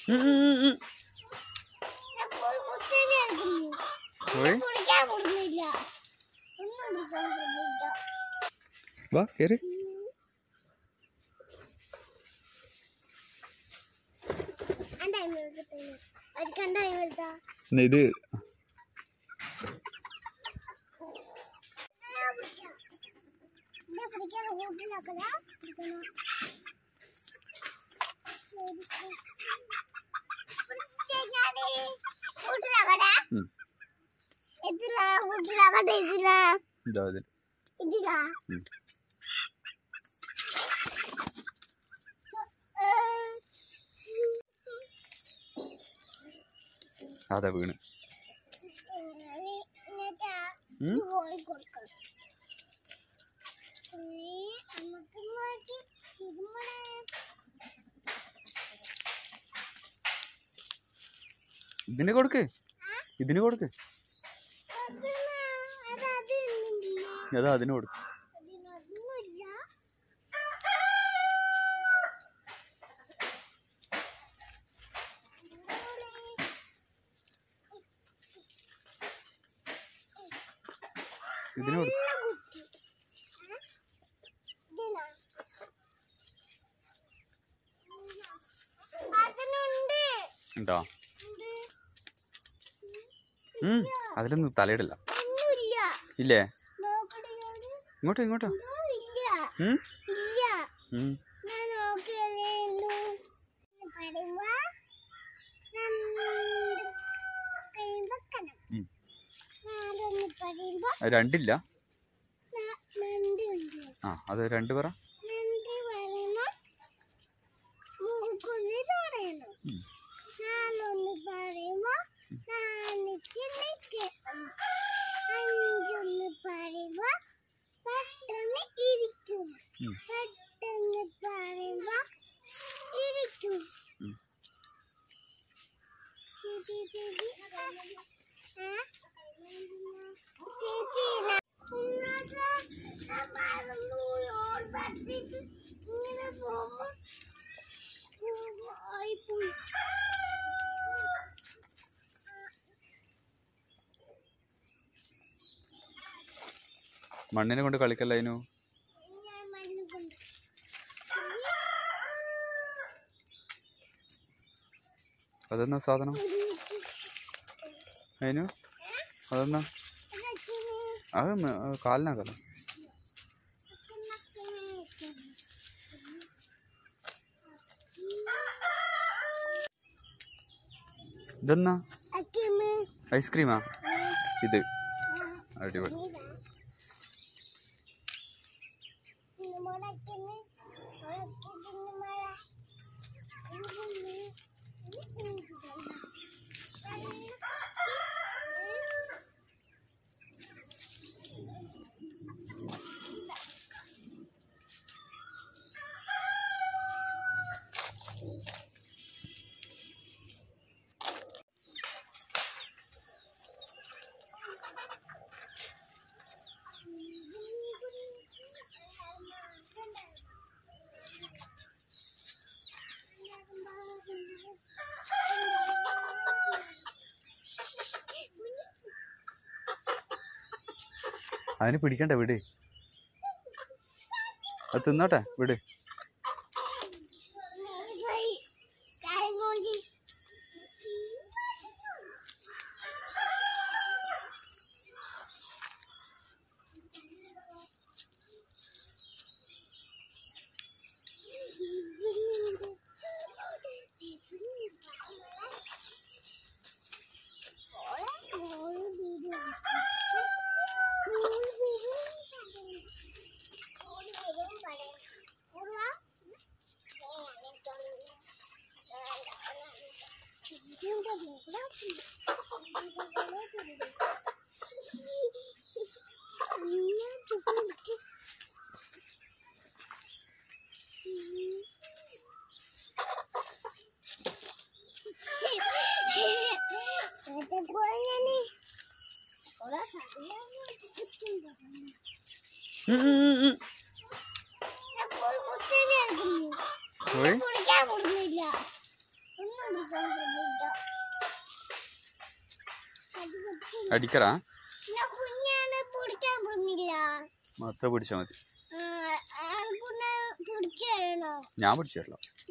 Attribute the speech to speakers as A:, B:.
A: ഉം, ഉം, ഉം.
B: ഞാൻ full കുത്തിരി എടുക്കുന്നു.
A: പോയി
B: കുടിക്കാൻ കൊടുക്കുന്നില്ല. ഒന്നും കുടിക്കാൻ കൊടുക്കുന്നില്ല.
A: വാ കയറി
B: അന്റെ അമ്മ എടുത്തില്ല. ഒരു കണ്ട അമ്മ എടുത്താ.
A: ഇത്
B: ഞാൻ പിടിക്കാം. ഞാൻ പിടിക്കാൻ കൂട്ടിലാക്കലാ. പിടിക്കണോ? പിടിച്ചാല് കൂട്ടിലാക്കടാ.
A: ഉം.
B: ഇതിലാ കൂട്ടിലാക്കട്ടെ ഇതിലാ
A: ഇതാ ഇതിൽ
B: ഇതിലാ
A: ഉം. അതാ വീണ്
B: എന്നിട്ടാ
A: ഉം?
B: ഇത് പോയി കൊടുക്കണം നീ നമുക്ക് നോക്കി തിരുമണേ
A: ഇതിന് കൊടുക്ക് ഇതിന് കൊടുക്ക്
B: അത് അത് ഇന്നില്ല
A: അതാ അതിന് കൊടുക്ക്
B: അതിനൊന്നുമില്ല
A: ഇതിന് കൊടുക്ക്
B: നല്ല കുട്ടി ഏ? ഇതിനാ അതിനുണ്ട്
A: ഉണ്ടോ
B: ഉണ്ട്
A: ഉം അതിലൊന്നും തലയിടില്ല
B: ഒന്നുമില്ല
A: ഇല്ലേ
B: നോക്കട്ടെ ഞാന്
A: ഇങ്ങോട്ടോ ഇങ്ങോട്ടോ
B: ഇതോ ഇല്ല
A: ഉം?
B: ഇല്ല
A: ഉം.
B: ഞാൻ നോക്കിയതേ ഉള്ളൂ പറയുമ്പോ രണ്ട് കൈ വെക്കണം
A: ഉം.
B: നാലൊന്ന് പറയുമ്പോ
A: അത് രണ്ടില്ല
B: ന- രണ്ട് ഉണ്ട്
A: ആ അത് രണ്ട് പറ
B: രണ്ട് പറയുമ്പോ മൂക്കൊന്ന് തുടയണം
A: ഉം.
B: നാലൊന്ന് പറയുമ്പോ നാണിച്ച് നിൽക്കണം അഞ്ചൊന്ന് പറയുമ്പോ പെട്ടെന്ന് ഇരിക്കും
A: ഉം.
B: പെട്ടെന്ന് പറയുമ്പോ ഇരിക്കും
A: ഉം.
B: ചേച്ചി, ചേച്ചി. ഏ? ചേച്ചി, ന- ഇന്നത്തെ നമ്മളൊന്ന് ഓൾ തട്ടിട്ട് ഇങ്ങനെ പോകുമ്പോ ആയിപ്പോയി
A: മണ്ണിനെ കൊണ്ട് കളിക്കല്ല അതിനു
B: ഞാൻ മരുന്ന് കൊണ്ട്
A: അതെന്നാ സാധനം അതിനു അതെന്നാ അത് മ- അത് കാലിനാക്കല്ല ഇതെന്നാ ഐസ്ക്രീമാ ഇത് അടിപൊളി അതിന് പിടിക്കണ്ട വിട് അത് തിന്നോട്ടെ വിട് ഉം, ഉം, ഉം, ഉം. പോയി
B: കുടിക്കാൻ കൊടുക്കുന്നില്ല ഒന്നും പിടിക്കാൻ പറ്റില്ല. അത് പറ്റില്ല.
A: അടിക്കറാ
B: എന്നാ കുഞ്ഞാണ് പിടിക്കാൻ പറ്റുന്നില്ല
A: മാത്രം പിടിച്ചാൽ മതി
B: ആ, ആ, പിന്നെ പിടിച്ചു തരണോ
A: ഞാൻ പിടിച്ചു തരല്ലോ